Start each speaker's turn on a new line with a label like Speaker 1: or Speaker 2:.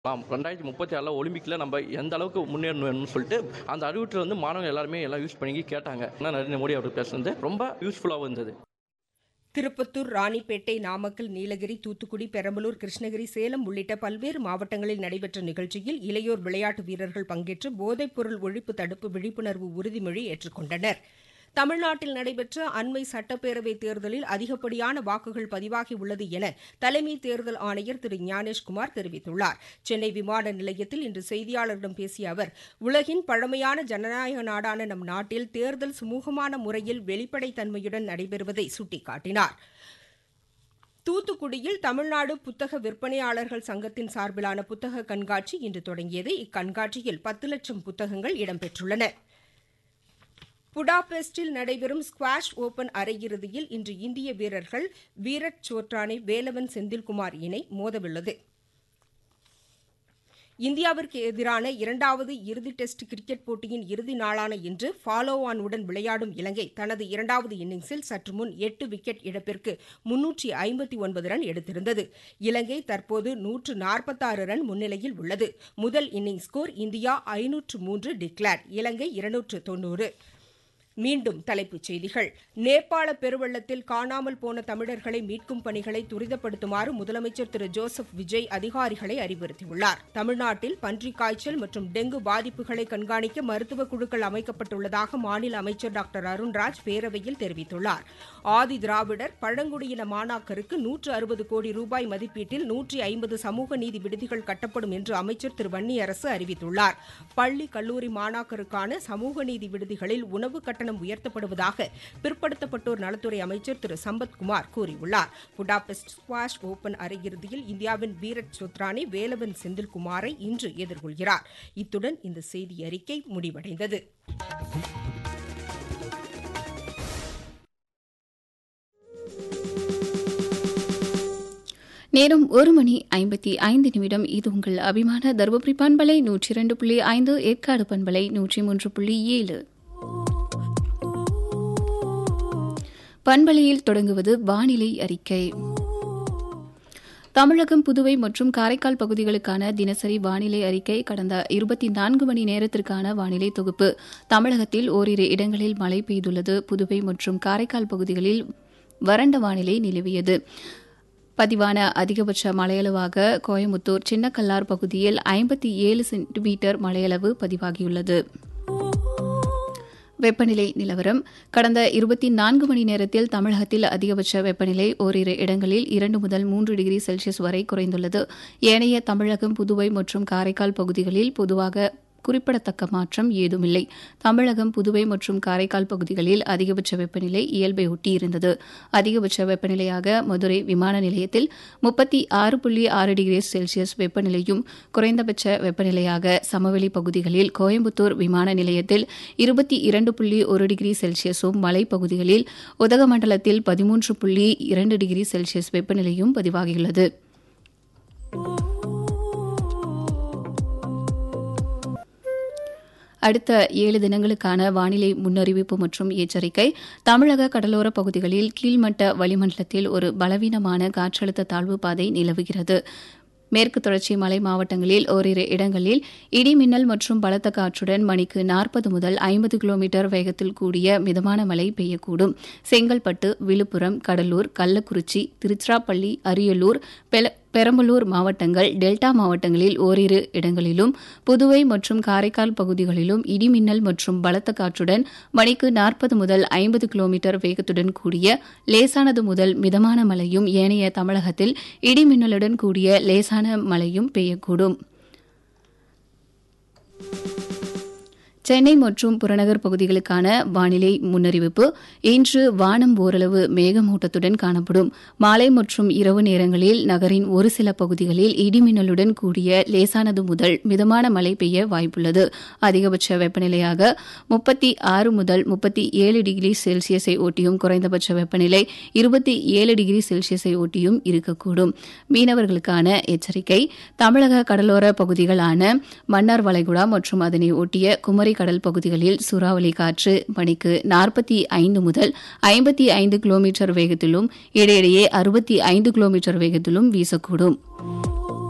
Speaker 1: ஆம் ரெண்டாயிரத்தி முப்பத்தி ஆறில் ஒலிம்பிக்கில் நம்ம எந்த அளவுக்கு முன்னேறணும்னு சொல்லிட்டு அந்த அறிவுறுத்தல் வந்து மாணவர்கள் எல்லாருமே எல்லாம் யூஸ் பண்ணி கேட்டாங்க ஆனால் நரேந்திர மோடி அவர் பேசுனது ரொம்ப யூஸ்ஃபுல்லாகவும் இருந்தது
Speaker 2: திருப்பத்தூர் ராணிப்பேட்டை நாமக்கல் நீலகிரி தூத்துக்குடி பெரம்பலூர் கிருஷ்ணகிரி சேலம் உள்ளிட்ட பல்வேறு மாவட்டங்களில் நடைபெற்ற நிகழ்ச்சியில் இளையோர் விளையாட்டு வீரர்கள் பங்கேற்று போதைப்பொருள் ஒழிப்பு தடுப்பு விழிப்புணர்வு உறுதிமொழி ஏற்றுக்கொண்டனர் தமிழ்நாட்டில் நடைபெற்ற அண்மை சட்டப்பேரவைத் தேர்தலில் அதிகப்படியான வாக்குகள் பதிவாகியுள்ளது என தலைமை தேர்தல் ஆணையர் திரு ஞானேஷ்குமார் தெரிவித்துள்ளார் சென்னை விமான நிலையத்தில் இன்று செய்தியாளர்களிடம் பேசிய அவர் உலகின் பழமையான ஜனநாயக நாடான நம் நாட்டில் தேர்தல் சுமூகமான முறையில் வெளிப்படைத்தன்மையுடன் நடைபெறுவதை சுட்டிக்காட்டினார் தூத்துக்குடியில் தமிழ்நாடு புத்தக விற்பனையாளர்கள் சங்கத்தின் சார்பிலான புத்தக கண்காட்சி இன்று தொடங்கியது இக்கண்காட்சியில் பத்து லட்சம் புத்தகங்கள் இடம்பெற்றுள்ளன புடாபெஸ்டில் நடைபெறும் ஸ்குவாஷ் ஓபன் அரையிறுதியில் இன்று இந்திய வீரர்கள் வீரட் சோட்ரானை வேலவன் செந்தில்குமார் இணை மோதவுள்ளது இந்தியாவிற்கு எதிரான இரண்டாவது இறுதி டெஸ்ட் கிரிக்கெட் போட்டியின் இறுதி நாளான இன்று ஃபாலோ ஆனுடன் விளையாடும் இலங்கை தனது இரண்டாவது இன்னிங்ஸில் சற்று முன் எட்டு விக்கெட் இழப்பிற்கு முன்னூற்றி ஐம்பத்தி ஒன்பது ரன் எடுத்திருந்தது இலங்கை தற்போது நூற்று நாற்பத்தாறு ரன் முன்னிலையில் உள்ளது முதல் இன்னிங்ஸ் ஸ்கோர் இந்தியா ஐநூற்று மூன்று டிக்ளேர் இலங்கை இருநூற்று தொன்னூறு மீண்டும் தலைப்புச் செய்திகள் நேபாள பெருவெள்ளத்தில் காணாமல் போன தமிழர்களை மீட்கும் பணிகளை துரிதப்படுத்துமாறு முதலமைச்சர் திரு ஜோசப் விஜய் அதிகாரிகளை அறிவுறுத்தியுள்ளார் தமிழ்நாட்டில் பன்றிக் காய்ச்சல் மற்றும் டெங்கு பாதிப்புகளை கண்காணிக்க மருத்துவ குழுக்கள் அமைக்கப்பட்டுள்ளதாக மாநில அமைச்சர் டாக்டர் அருண்ராஜ் பேரவையில் தெரிவித்துள்ளார் ஆதி திராவிடர் பழங்குடியின மாணாக்கருக்கு நூற்று அறுபது கோடி ரூபாய் மதிப்பீட்டில் நூற்றி ஐம்பது சமூக நீதி விடுதிகள் கட்டப்படும் என்று அமைச்சர் திரு வன்னியரசு அறிவித்துள்ளார் பள்ளி கல்லூரி மாணாக்கருக்கான சமூக நீதி விடுதிகளில் உணவு கட்டணம் உயர்த்தப்படுவதாக பிற்படுத்தப்பட்டோர் நலத்துறை அமைச்சர் திரு சம்பத்குமார் கூறியுள்ளார் புடாபெஸ்ட் ஸ்குவாஷ் ஓபன் அரையிறுதியில் இந்தியாவின் வீரட் சோத்ரானி வேலவன் செந்தில்குமாரை இன்று எதிர்கொள்கிறார் இத்துடன் இந்த செய்தி அறிக்கை முடிவடைந்தது
Speaker 3: நேரம் ஒரு மணி ஐம்பத்தி ஐந்து நிமிடம் இது உங்கள் அபிமான தருமபுரி பண்பலை நூற்றி இரண்டு புள்ளி ஐந்து ஏற்காடு பண்பலை நூற்றி மூன்று புள்ளி ஏழு பண்பலையில் தொடங்குவது வானிலை அறிக்கை தமிழகம் புதுவை மற்றும் காரைக்கால் பகுதிகளுக்கான தினசரி வானிலை அறிக்கை கடந்த இருபத்தி நான்கு மணி நேரத்திற்கான வானிலை தொகுப்பு தமிழகத்தில் ஓரிரு இடங்களில் மழை பெய்துள்ளது புதுவை மற்றும் காரைக்கால் பகுதிகளில் வறண்ட வானிலை நிலவியது பதிவான அதிகபட்ச மழையளவாக கோயமுத்தூர் சின்னக்கல்லார் பகுதியில் ஐம்பத்தி ஏழு சென்டிமீட்டர் மழையளவு பதிவாகியுள்ளது வெப்பநிலை நிலவரம் கடந்த இருபத்தி நான்கு மணி நேரத்தில் தமிழகத்தில் அதிகபட்ச வெப்பநிலை ஓரிரு இடங்களில் இரண்டு முதல் மூன்று டிகிரி செல்சியஸ் வரை குறைந்துள்ளது ஏனைய தமிழகம் புதுவை மற்றும் காரைக்கால் பகுதிகளில் பொதுவாக குறிப்பிடத்தக்க மாற்றம் ஏதுமில்லை தமிழகம் புதுவை மற்றும் காரைக்கால் பகுதிகளில் அதிகபட்ச வெப்பநிலை இயல்பை ஒட்டியிருந்தது அதிகபட்ச வெப்பநிலையாக மதுரை விமான நிலையத்தில் முப்பத்தி ஆறு புள்ளி ஆறு டிகிரி செல்சியஸ் வெப்பநிலையும் குறைந்தபட்ச வெப்பநிலையாக சமவெளி பகுதிகளில் கோயம்புத்தூர் விமான நிலையத்தில் இருபத்தி இரண்டு புள்ளி ஒரு டிகிரி செல்சியஸும் மலைப்பகுதிகளில் உதகமண்டலத்தில் பதிமூன்று புள்ளி இரண்டு டிகிரி செல்சியஸ் வெப்பநிலையும் பதிவாகியுள்ளது அடுத்த ஏழு தினங்களுக்கான வானிலை முன்னறிவிப்பு மற்றும் எச்சரிக்கை தமிழக கடலோர பகுதிகளில் கீழ்மட்ட வளிமண்டலத்தில் ஒரு பலவீனமான காற்றழுத்த தாழ்வு பாதை நிலவுகிறது மேற்கு தொடர்ச்சி மலை மாவட்டங்களில் ஓரிரு இடங்களில் இடி மின்னல் மற்றும் பலத்த காற்றுடன் மணிக்கு நாற்பது முதல் ஐம்பது கிலோமீட்டர் வேகத்தில் கூடிய மிதமான மழை பெய்யக்கூடும் செங்கல்பட்டு விழுப்புரம் கடலூர் கள்ளக்குறிச்சி திருச்சிராப்பள்ளி அரியலூர் பெரம்பலூர் மாவட்டங்கள் டெல்டா மாவட்டங்களில் ஓரிரு இடங்களிலும் புதுவை மற்றும் காரைக்கால் பகுதிகளிலும் இடிமின்னல் மற்றும் பலத்த காற்றுடன் மணிக்கு நாற்பது முதல் ஐம்பது கிலோமீட்டர் வேகத்துடன் கூடிய லேசானது முதல் மிதமான மழையும் ஏனைய தமிழகத்தில் இடிமின்னலுடன் கூடிய லேசான மழையும் பெய்யக்கூடும் சென்னை மற்றும் புறநகர் பகுதிகளுக்கான வானிலை முன்னறிவிப்பு இன்று வானம் ஓரளவு மேகமூட்டத்துடன் காணப்படும் மாலை மற்றும் இரவு நேரங்களில் நகரின் ஒரு சில பகுதிகளில் இடிமின்னலுடன் கூடிய லேசானது முதல் மிதமான மழை பெய்ய வாய்ப்புள்ளது அதிகபட்ச வெப்பநிலையாக முப்பத்தி ஆறு முதல் முப்பத்தி ஏழு டிகிரி செல்சியஸை ஒட்டியும் குறைந்தபட்ச வெப்பநிலை இருபத்தி ஏழு டிகிரி செல்சியஸை ஒட்டியும் இருக்கக்கூடும் மீனவர்களுக்கான எச்சரிக்கை தமிழக கடலோர பகுதிகளான மன்னார் வளைகுடா மற்றும் அதனை ஒட்டிய குமரி கடல் பகுதிகளில் சூறாவளி காற்று மணிக்கு நாற்பத்தி ஐந்து முதல் ஐம்பத்தி ஐந்து கிலோமீட்டர் வேகத்திலும் இடையிடையே அறுபத்தி ஐந்து கிலோமீட்டர் வேகத்திலும் வீசக்கூடும்